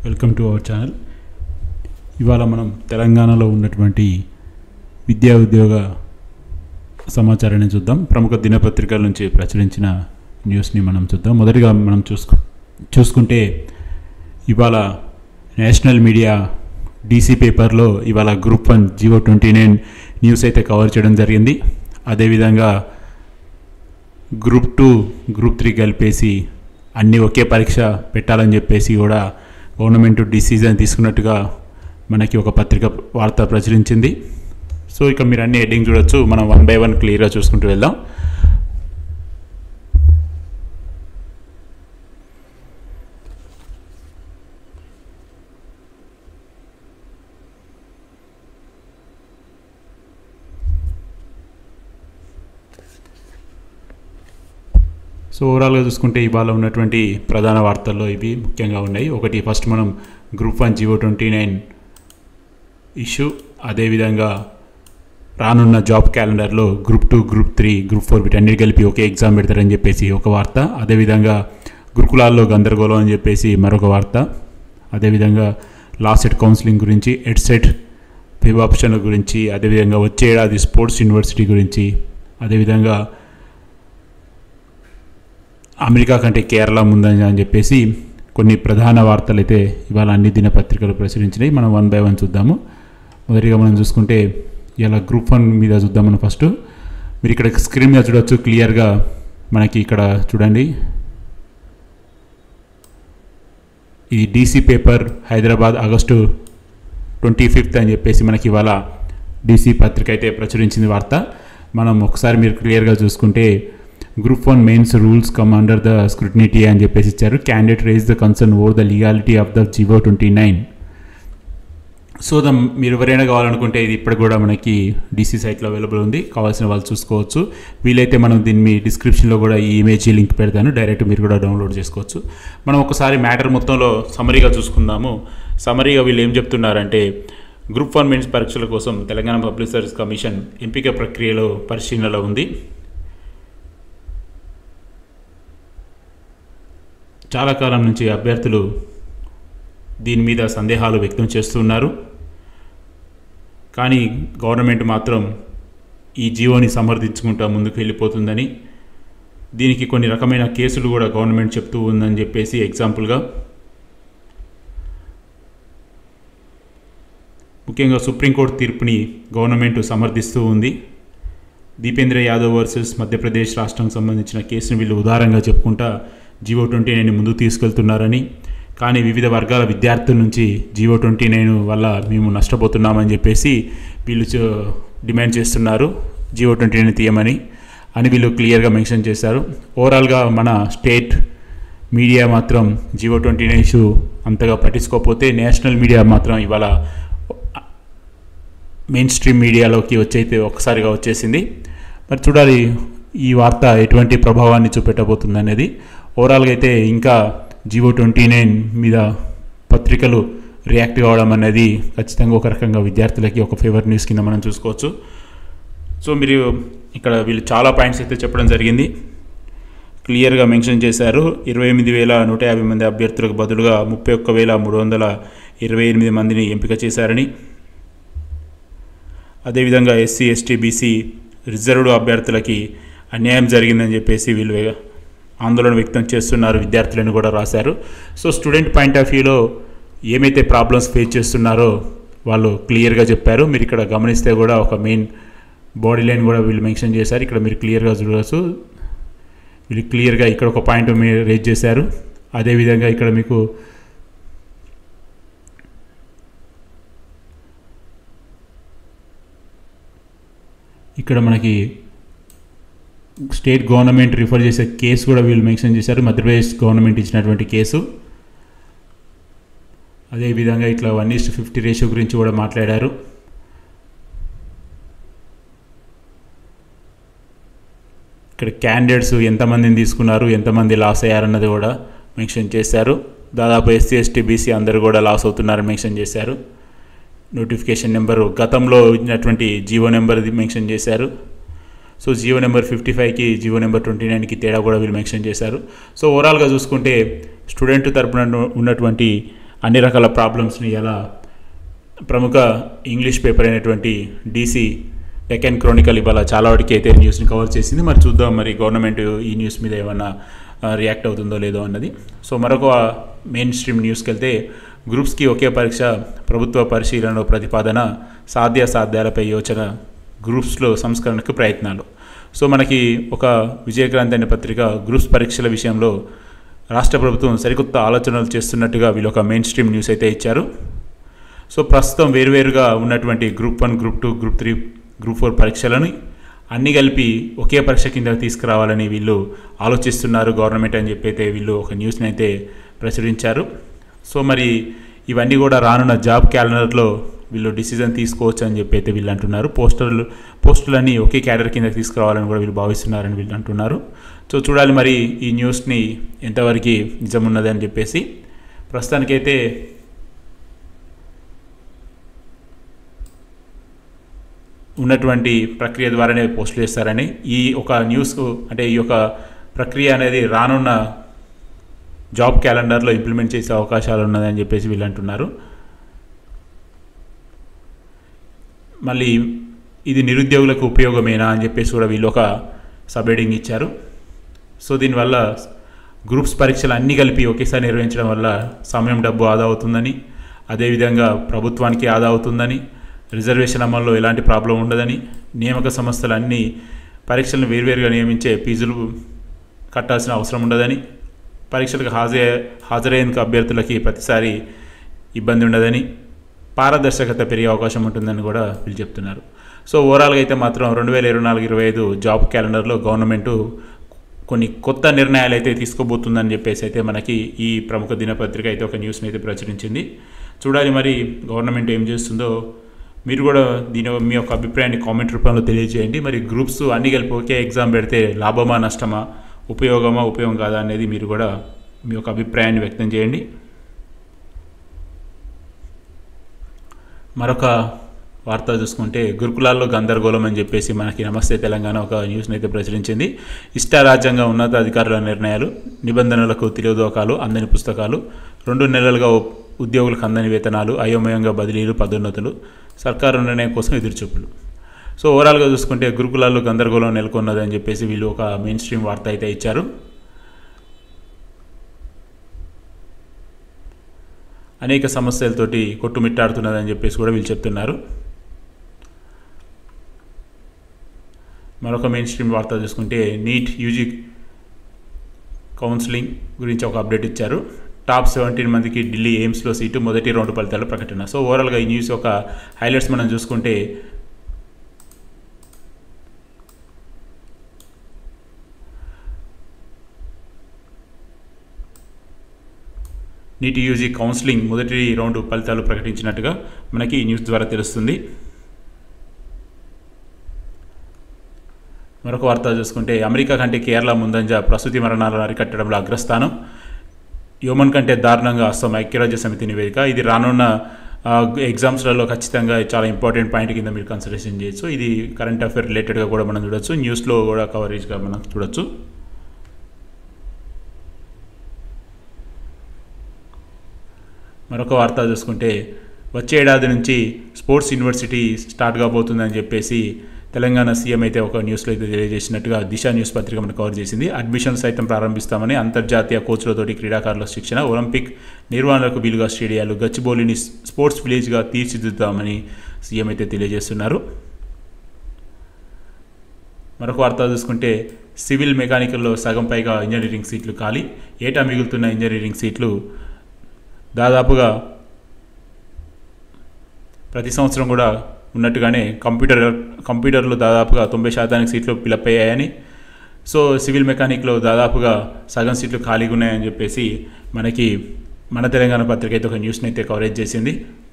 welcome to our channel ఇవాళ మనం తెలంగాణలో ఉన్నటువంటి విద్యా ఉద్యోగ సమాచారాన్ని చూద్దాం ప్రముఖ దినపత్రికల నుంచి ప్రచురించిన న్యూస్ని మనం చూద్దాం మొదటిగా మనం చూసుకు చూసుకుంటే ఇవాళ నేషనల్ మీడియా డీసీ పేపర్లో ఇవాళ group one GO twenty nine news అయితే కవర్ చేయడం జరిగింది అదేవిధంగా గ్రూప్ టూ గ్రూప్ త్రీ కలిపేసి అన్నీ ఒకే పరీక్ష పెట్టాలని చెప్పేసి కూడా గవర్నమెంట్ డిసిజన్ తీసుకున్నట్టుగా మనకి ఒక పత్రిక వార్త ప్రచురించింది సో ఇక మీరు అన్ని హెడ్డింగ్ చూడొచ్చు మనం వన్ బై వన్ క్లియర్గా చూసుకుంటూ వెళ్దాం సో ఓవరాల్గా చూసుకుంటే ఇవాళ ఉన్నటువంటి ప్రధాన వార్తల్లో ఇవి ముఖ్యంగా ఉన్నాయి ఒకటి ఫస్ట్ మనం group one GO twenty nine issue అదేవిధంగా రానున్న జాబ్ క్యాలెండర్లో group two group three group four వీటన్నిటి కలిపి ఒకే ఎగ్జామ్ పెడతారని చెప్పేసి ఒక వార్త అదేవిధంగా గురుకులాల్లో గందరగోళం అని చెప్పేసి మరొక వార్త అదేవిధంగా లాస్ట్ సెట్ కౌన్సిలింగ్ గురించి ఎడ్ సెట్ వెబ్ ఆప్షన్ల గురించి అదేవిధంగా వచ్చే ఏడాది స్పోర్ట్స్ యూనివర్సిటీ గురించి అదేవిధంగా అమెరికా కంటే కేరళ ముందని అని చెప్పేసి కొన్ని ప్రధాన వార్తలు అయితే ఇవాళ అన్ని దినపత్రికలు ప్రచురించినాయి మనం వన్ బై వన్ చూద్దాము మొదటిగా మనం చూసుకుంటే ఇలా గ్రూప్ వన్ మీద చూద్దాం మనం ఫస్ట్ మీరు ఇక్కడ స్క్రీన్ మీద చూడొచ్చు క్లియర్గా మనకి ఇక్కడ చూడండి ఇది DC paper Hyderabad August twenty fifth అని చెప్పేసి మనకి ఇవాళ డీసీ పత్రిక అయితే ప్రచురించింది వార్త మనం ఒకసారి మీరు క్లియర్గా చూసుకుంటే group one mains rules come under the scrutiny అని చెప్పేసి ఇచ్చారు candidate raise the concern over the legality of the GO twenty nine so the మీరు ఎవరైనా కావాలనుకుంటే ఇది ఇప్పుడు కూడా మనకి డీసీ సైట్లో అవైలబుల్ ఉంది కావాల్సిన వాళ్ళు చూసుకోవచ్చు వీలైతే మనం దీన్ని మీ డిస్క్రిప్షన్లో కూడా ఈ ఇమేజ్ లింక్ పెడతాను డైరెక్ట్ మీరు కూడా డౌన్లోడ్ చేసుకోవచ్చు మనం ఒకసారి మ్యాటర్ మొత్తంలో సమరీగా చూసుకుందాము సమరీగా వీళ్ళు ఏం చెప్తున్నారంటే గ్రూప్ వన్ మెయిన్స్ పరీక్షల కోసం తెలంగాణ పబ్లిక్ సర్వీస్ కమిషన్ ఎంపిక ప్రక్రియలో పరిశీలనలో ఉంది చాలా కాలం నుంచి అభ్యర్థులు దీని మీద సందేహాలు వ్యక్తం చేస్తున్నారు కానీ గవర్నమెంట్ మాత్రం ఈ జీవోని సమర్థించుకుంటా ముందుకు వెళ్ళిపోతుందని దీనికి కొన్ని రకమైన కేసులు కూడా గవర్నమెంట్ చెప్తూ ఉందని చెప్పేసి ఎగ్జాంపుల్గా ముఖ్యంగా సుప్రీంకోర్టు తీర్పుని గవర్నమెంట్ సమర్థిస్తూ ఉంది దీపేంద్ర యాదవ్ వర్సెస్ మధ్యప్రదేశ్ రాష్ట్రం సంబంధించిన కేసును వీళ్ళు ఉదారంగా చెప్పుకుంటా జీవో ట్వంటీ నైన్ ముందుకు తీసుకెళ్తున్నారని కానీ వివిధ వర్గాల విద్యార్థుల నుంచి జీవో ట్వంటీ నైన్ వల్ల మేము నష్టపోతున్నామని చెప్పేసి వీళ్ళు డిమాండ్ చేస్తున్నారు జీవో ట్వంటీ నైన్ తీయమని అని వీళ్ళు క్లియర్గా మెన్షన్ చేశారు ఓవరాల్గా మన స్టేట్ మీడియా మాత్రం జీవో ట్వంటీ నైన్ ఇష్యూ అంతగా పట్టించుకోకపోతే నేషనల్ మీడియా మాత్రం ఇవాళ మెయిన్ స్ట్రీమ్ మీడియాలోకి వచ్చైతే ఒక్కసారిగా వచ్చేసింది మరి చూడాలి ఈ వార్త ఎటువంటి ప్రభావాన్ని చూపెట్టబోతుంది అనేది ఓవరాల్గా అయితే ఇంకా జివో ట్వంటీ నైన్ మీద పత్రికలు రియాక్ట్ కావడం అనేది ఖచ్చితంగా ఒక రకంగా విద్యార్థులకి ఒక ఫేవర్ న్యూస్ కింద మనం చూసుకోవచ్చు సో మీరు ఇక్కడ వీళ్ళు చాలా పాయింట్స్ అయితే చెప్పడం జరిగింది క్లియర్గా మెన్షన్ చేశారు ఇరవై ఎనిమిది వేల నూట యాభై మంది అభ్యర్థులకు బదులుగా ముప్పై ఒక్క వేల మూడు వందల ఇరవై ఎనిమిది మందిని ఎంపిక చేశారని అదేవిధంగా ఎస్సీ ఎస్టీ బీసీ రిజర్వ్డ్ అభ్యర్థులకి అన్యాయం జరిగిందని చెప్పేసి వీళ్ళు ఆందోళన వ్యక్తం చేస్తున్నారు విద్యార్థులను కూడా రాశారు సో స్టూడెంట్ పాయింట్ ఆఫ్ వ్యూలో ఏమైతే ప్రాబ్లమ్స్ ఫేస్ చేస్తున్నారో వాళ్ళు క్లియర్గా చెప్పారు మీరు ఇక్కడ గమనిస్తే కూడా ఒక మెయిన్ బాడీ లైన్ కూడా వీళ్ళు మెన్షన్ చేశారు ఇక్కడ మీరు క్లియర్గా చూడవచ్చు వీళ్ళు క్లియర్గా ఇక్కడ ఒక పాయింట్ మీరు రేజ్ చేశారు అదేవిధంగా ఇక్కడ మీకు ఇక్కడ మనకి స్టేట్ గవర్నమెంట్ రిఫర్ చేసే కేసు కూడా వీళ్ళు మెన్షన్ చేశారు మధ్యప్రదేశ్ గవర్నమెంట్ ఇచ్చినటువంటి కేసు అదేవిధంగా ఇట్లా వన్ ఈస్ట్ ఫిఫ్టీ రేషియో గురించి కూడా మాట్లాడారు ఇక్కడ క్యాండిడేట్స్ ఎంతమందిని తీసుకున్నారు ఎంతమంది లాస్ అయ్యారన్నది కూడా మెన్షన్ చేశారు దాదాపు ఎస్సీ ఎస్టీ బీసీ అందరూ కూడా లాస్ అవుతున్నారని మెన్షన్ చేశారు నోటిఫికేషన్ నెంబరు గతంలో ఇచ్చినటువంటి జీవో నెంబర్ మెన్షన్ చేశారు సో జియో నెంబర్ ఫిఫ్టీ ఫైవ్కి జియో నెంబర్ ట్వంటీ నైన్కి తేడా కూడా వీళ్ళు మెన్షన్ చేశారు సో ఓవరాల్గా చూసుకుంటే స్టూడెంట్ తరపున ఉన్నటువంటి అన్ని రకాల ప్రాబ్లమ్స్ని ఎలా ప్రముఖ ఇంగ్లీష్ పేపర్ అయినటువంటి డీసీ డెక్కన్ క్రోనికల్ ఇవాళ చాలా వాటికి అయితే న్యూస్ని కవర్ చేసింది మరి చూద్దాం మరి గవర్నమెంట్ ఈ న్యూస్ మీద ఏమన్నా రియాక్ట్ అవుతుందో లేదో అన్నది సో మరొక మెయిన్ స్ట్రీమ్ న్యూస్కి వెళ్తే గ్రూప్స్కి ఒకే పరీక్ష ప్రభుత్వ పరిశీలనలో ప్రతిపాదన సాధ్య సాధ్యాలపై యోచన గ్రూప్స్లో సంస్కరణకు ప్రయత్నాలు సో మనకి ఒక విజయక్రాంతి అనే పత్రిక గ్రూప్స్ పరీక్షల విషయంలో రాష్ట్ర ప్రభుత్వం సరికొత్త ఆలోచనలు చేస్తున్నట్టుగా వీళ్ళు ఒక మెయిన్ స్ట్రీమ్ న్యూస్ అయితే ఇచ్చారు సో ప్రస్తుతం వేరువేరుగా ఉన్నటువంటి group one group two group three group four పరీక్షలను అన్ని కలిపి ఒకే పరీక్ష కింద తీసుకురావాలని వీళ్ళు ఆలోచిస్తున్నారు గవర్నమెంట్ అని చెప్పి అయితే వీళ్ళు ఒక న్యూస్ని అయితే ప్రచురించారు సో మరి ఇవన్నీ కూడా రానున్న జాబ్ క్యాలెండర్లో వీళ్ళు డిసిజన్ తీసుకోవచ్చు అని చెప్పి అయితే వీళ్ళు అంటున్నారు పోస్టర్లు పోస్టులన్నీ ఒకే క్యాడర్ కింద తీసుకురావాలని కూడా వీళ్ళు భావిస్తున్నారని వీళ్ళు అంటున్నారు సో చూడాలి మరి ఈ న్యూస్ని ఎంతవరకు నిజం ఉన్నది అని చెప్పేసి ప్రస్తుతానికైతే ఉన్నటువంటి ప్రక్రియ ద్వారానే పోస్ట్ చేస్తారని ఈ ఒక న్యూస్ అంటే ఈ యొక్క ప్రక్రియ అనేది రానున్న జాబ్ క్యాలెండర్లో ఇంప్లిమెంట్ చేసే అవకాశాలు ఉన్నదని చెప్పేసి వీళ్ళు అంటున్నారు మళ్ళీ ఇది నిరుద్యోగులకు ఉపయోగమేనా అని చెప్పేసి కూడా వీళ్ళు ఒక సబ్ హెడింగ్ ఇచ్చారు సో దీనివల్ల గ్రూప్స్ పరీక్షలు అన్నీ కలిపి ఒకేసారి నిర్వహించడం వల్ల సమయం డబ్బు ఆదా అవుతుందని అదేవిధంగా ప్రభుత్వానికి ఆదా అవుతుందని రిజర్వేషన్ అమల్లో ఎలాంటి ప్రాబ్లం ఉండదని నియామక సంస్థలు అన్ని పరీక్షలను వేర్వేరుగా నియమించే ఫీజులు కట్టాల్సిన అవసరం ఉండదని పరీక్షలకు హాజరే హాజరయ్యేందుకు అభ్యర్థులకి ప్రతిసారి ఇబ్బంది ఉండదని పారదర్శకత పెరిగే అవకాశం ఉంటుందని కూడా వీళ్ళు చెప్తున్నారు సో ఓవరాల్గా అయితే మాత్రం రెండు వేల ఇరవై నాలుగు ఇరవై ఐదు జాబ్ క్యాలెండర్లో గవర్నమెంట్ కొన్ని కొత్త నిర్ణయాలు అయితే తీసుకోబోతుందని చెప్పేసి అయితే మనకి ఈ ప్రముఖ దినపత్రిక అయితే ఒక న్యూస్ని అయితే ప్రచురించింది చూడాలి మరి గవర్నమెంట్ ఏం చేస్తుందో మీరు కూడా దీని మీ యొక్క అభిప్రాయాన్ని కామెంట్ రూపంలో తెలియజేయండి మరి గ్రూప్స్ అన్ని కలిపి ఒకే ఎగ్జామ్ పెడితే లాభమా నష్టమా ఉపయోగమా ఉపయోగం కాదా అనేది మీరు కూడా మీ యొక్క అభిప్రాయాన్ని వ్యక్తం చేయండి మరొక వార్త చూసుకుంటే గురుకులాల్లో గందరగోళం అని చెప్పేసి మనకి నమస్తే తెలంగాణ ఒక న్యూస్ని అయితే ప్రచురించింది ఇష్టారాజ్యంగా ఉన్నతాధికారుల నిర్ణయాలు నిబంధనలకు తెలియదోకాలు అందని పుస్తకాలు రెండు నెలలుగా ఉద్యోగులకు అందని వేతనాలు అయోమయంగా బదిలీలు పదోన్నతులు సర్కారు నిర్ణయం కోసం ఎదురుచూపులు సో ఓవరాల్గా చూసుకుంటే గురుకులాల్లో గందరగోళం నెలకొన్నదని చెప్పేసి వీళ్ళు ఒక మెయిన్ స్ట్రీమ్ వార్త అయితే ఇచ్చారు అనేక సమస్యలతోటి కొట్టుమిట్టాడుతున్నదని చెప్పేసి కూడా వీళ్ళు చెప్తున్నారు మరొక మెయిన్ స్ట్రీమ్ వార్త చూసుకుంటే నీట్ యూజీ కౌన్సిలింగ్ గురించి ఒక అప్డేట్ ఇచ్చారు టాప్ సెవెంటీన్ మందికి ఢిల్లీ ఎయిమ్స్లో సీటు మొదటి రౌండ్ ఫలితాల ప్రకటన సో ఓవరాల్గా ఈ న్యూస్ యొక్క హైలైట్స్ మనం చూసుకుంటే నీటి యూజీ కౌన్సిలింగ్ మొదటి రౌండ్ ఫలితాలు ప్రకటించినట్టుగా మనకి ఈ న్యూస్ ద్వారా తెలుస్తుంది మరొక వార్త చూసుకుంటే అమెరికా కంటే కేరళ ముందంజ ప్రసూతి మరణాలను అరికట్టడంలో అగ్రస్థానం యోమన్ కంటే దారుణంగా అస్సాం ఐక్యరాజ్య సమితి నివేదిక ఇది రానున్న ఎగ్జామ్స్లలో ఖచ్చితంగా చాలా ఇంపార్టెంట్ పాయింట్ కింద మీరు కన్సిడరేషన్ చేయొచ్చు ఇది కరెంట్ అఫేర్ రిలేటెడ్గా కూడా మనం చూడొచ్చు న్యూస్లో కూడా కవరేజ్గా మనం చూడొచ్చు మరొక వార్త చూసుకుంటే వచ్చే ఏడాది నుంచి స్పోర్ట్స్ యూనివర్సిటీ స్టార్ట్ కాబోతుందని చెప్పేసి తెలంగాణ సీఎం అయితే ఒక న్యూస్లో అయితే తెలియజేసినట్టుగా దిశ న్యూస్ పత్రిక మనం కవర్ చేసింది అడ్మిషన్ సైతం ప్రారంభిస్తామని అంతర్జాతీయ కోచ్లతోటి క్రీడాకారుల శిక్షణ ఒలింపిక్ నిర్వహణలకు వీలుగా స్టేడియాలు గచ్చిబౌలిని స్పోర్ట్స్ విలేజ్గా తీర్చిదిద్దామని సీఎం అయితే తెలియజేస్తున్నారు మరొక వార్త చూసుకుంటే సివిల్ మెకానికల్లో సగం పైగా ఇంజనీరింగ్ సీట్లు ఖాళీ ఏటా మిగులుతున్న ఇంజనీరింగ్ సీట్లు దాదాపుగా ప్రతి సంవత్సరం కూడా ఉన్నట్టుగానే కంప్యూటర్ కంప్యూటర్లు దాదాపుగా తొంభై శాతానికి సీట్లు ఫిలప్ అయ్యాయని సో సివిల్ మెకానిక్లో దాదాపుగా సగం సీట్లు ఖాళీగా ఉన్నాయని చెప్పేసి మనకి మన తెలంగాణ పత్రిక అయితే ఒక న్యూస్ని అయితే కవరేజ్ చేసింది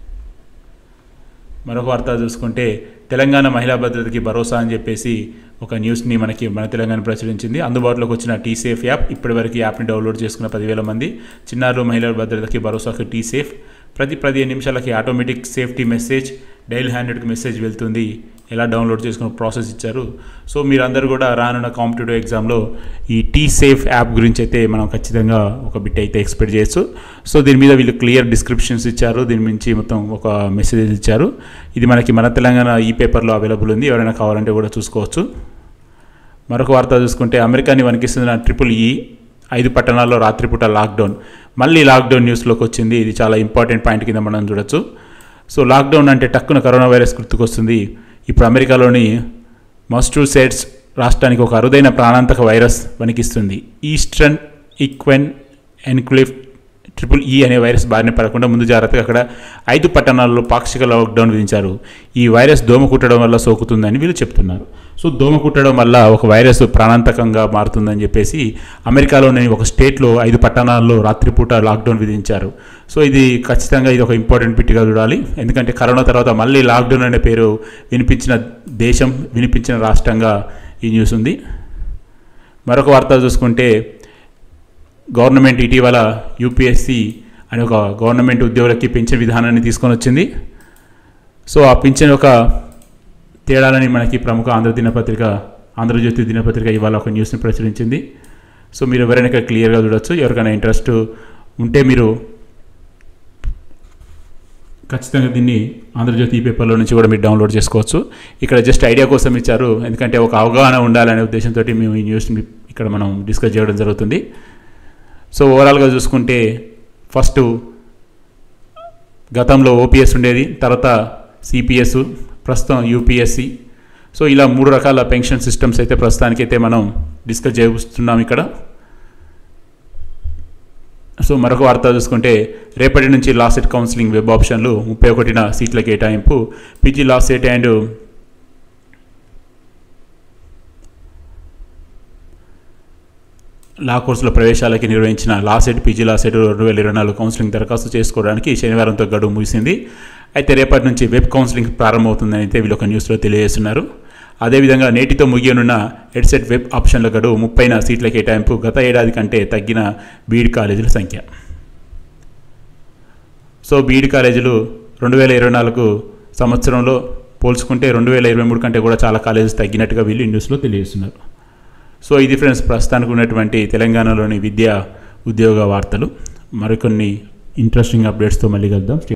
మరొక వార్త చూసుకుంటే తెలంగాణ మహిళా భద్రతకి భరోసా అని చెప్పేసి ఒక న్యూస్ని మనకి మన తెలంగాణ ప్రచురించింది అందుబాటులోకి వచ్చిన టీ సేఫ్ యాప్ ఇప్పటివరకు యాప్ని డౌన్లోడ్ చేసుకున్న పదివేల మంది చిన్నారులు మహిళల భద్రతకి భరోసాకి టీ సేఫ్ ప్రతి పదిహేను నిమిషాలకి ఆటోమేటిక్ సేఫ్టీ మెసేజ్ డైల్ హ్యాండెడ్కి మెసేజ్ వెళ్తుంది ఎలా డౌన్లోడ్ చేసుకునే ప్రాసెస్ ఇచ్చారు సో మీరందరూ కూడా రానున్న కాంపిటేటివ్ ఎగ్జామ్లో ఈ టీ సేఫ్ యాప్ గురించి అయితే మనం ఖచ్చితంగా ఒక బిట్ అయితే ఎక్స్పెక్ట్ చేయొచ్చు సో దీని మీద వీళ్ళు క్లియర్ డిస్క్రిప్షన్స్ ఇచ్చారు దీని నుంచి మొత్తం ఒక మెసేజ్ ఇచ్చారు ఇది మనకి మన తెలంగాణ ఈ పేపర్లో అవైలబుల్ ఉంది ఎవరైనా కావాలంటే కూడా చూసుకోవచ్చు మరొక వార్త చూసుకుంటే అమెరికాని వణికిస్తున్న ట్రిపుల్ ఈ ఐదు పట్టణాల్లో రాత్రిపూట లాక్డౌన్ మళ్ళీ లాక్డౌన్ న్యూస్లోకి వచ్చింది ఇది చాలా ఇంపార్టెంట్ పాయింట్ కింద మనం చూడొచ్చు సో లాక్డౌన్ అంటే టక్కున కరోనా వైరస్ గుర్తుకొస్తుంది ఇప్పుడు అమెరికాలోని మస్టూసెట్స్ రాష్ట్రానికి ఒక అరుదైన ప్రాణాంతక వైరస్ వణికిస్తుంది ఈస్టర్న్ ఈక్వెన్ ఎన్క్లిఫ్ ట్రిపుల్ ఈ అనే వైరస్ బారిన పడకుండా ముందు జాగ్రత్తగా అక్కడ ఐదు పట్టణాల్లో పాక్షిక లాక్డౌన్ విధించారు ఈ వైరస్ దోమ కుట్టడం వల్ల సోకుతుందని వీళ్ళు చెప్తున్నారు సో దోమ కుట్టడం వల్ల ఒక వైరస్ ప్రాణాంతకంగా మారుతుందని చెప్పేసి అమెరికాలోని ఒక స్టేట్లో ఐదు పట్టణాల్లో రాత్రిపూట లాక్డౌన్ విధించారు సో ఇది ఖచ్చితంగా ఇది ఒక ఇంపార్టెంట్ బిట్గా చూడాలి ఎందుకంటే కరోనా తర్వాత మళ్ళీ లాక్డౌన్ అనే పేరు వినిపించిన దేశం వినిపించిన రాష్ట్రంగా ఈ న్యూస్ ఉంది మరొక వార్త చూసుకుంటే గవర్నమెంట్ ఇటీవల యూపీఎస్సి అనే ఒక గవర్నమెంట్ ఉద్యోగులకి పెన్షన్ విధానాన్ని తీసుకొని వచ్చింది సో ఆ పింఛన్ ఒక తేడాలని మనకి ప్రముఖ ఆంధ్ర దినపత్రిక ఆంధ్రజ్యోతి దినపత్రిక ఇవాళ ఒక న్యూస్ని ప్రచురించింది సో మీరు ఎవరైనా ఇక్కడ క్లియర్గా చూడొచ్చు ఎవరికైనా ఇంట్రెస్ట్ ఉంటే మీరు ఖచ్చితంగా దీన్ని ఆంధ్రజ్యోతి ఈ పేపర్లో నుంచి కూడా మీరు డౌన్లోడ్ చేసుకోవచ్చు ఇక్కడ జస్ట్ ఐడియా కోసం ఇచ్చారు ఎందుకంటే ఒక అవగాహన ఉండాలనే ఉద్దేశంతో మేము ఈ న్యూస్ని ఇక్కడ మనం డిస్కస్ చేయడం జరుగుతుంది సో ఓవరాల్గా చూసుకుంటే ఫస్ట్ గతంలో ఓపీఎస్ ఉండేది తర్వాత సిపిఎస్ ప్రస్తుతం యూపీఎస్సి సో ఇలా మూడు రకాల పెన్షన్ సిస్టమ్స్ అయితే ప్రస్తుతానికైతే మనం డిస్కస్ చేస్తున్నాం ఇక్కడ సో మరొక వార్త చూసుకుంటే రేపటి నుంచి లాసెట్ కౌన్సిలింగ్ వెబ్ ఆప్షన్లు ముప్పై ఒకటిన సీట్ల కేటాయింపు పీజీ లాసెట్ అండ్ లా కోర్సుల ప్రవేశాలకి నిర్వహించిన లాసెట్ పీజీ లాసెట్ రెండు వేల ఇరవై నాలుగు కౌన్సిలింగ్ దరఖాస్తు చేసుకోవడానికి శనివారంతో గడువు ముగిసింది అయితే రేపటి నుంచి వెబ్ కౌన్సిలింగ్ ప్రారంభమవుతుందని అయితే వీళ్ళు ఒక న్యూస్లో తెలియజేస్తున్నారు అదేవిధంగా నేటితో ముగియనున్న హెడ్సెట్ వెబ్ ఆప్షన్ల గడువు ముప్పైన సీట్ల కేటాయింపు గత ఏడాది కంటే తగ్గిన బీఈడ్ కాలేజీల సంఖ్య సో బీఈడ్ కాలేజీలు రెండు వేల ఇరవై నాలుగు సంవత్సరంలో పోల్చుకుంటే రెండు వేల ఇరవై మూడు కంటే కూడా చాలా కాలేజెస్ తగ్గినట్టుగా వీళ్ళు ఈ న్యూస్లో తెలియజేస్తున్నారు సో ఇది ఫ్రెండ్స్ ప్రస్తుతానికి ఉన్నటువంటి తెలంగాణలోని విద్యా ఉద్యోగ వార్తలు మరికొన్ని ఇంట్రెస్టింగ్ అప్డేట్స్తో మళ్ళీ కలుద్దాం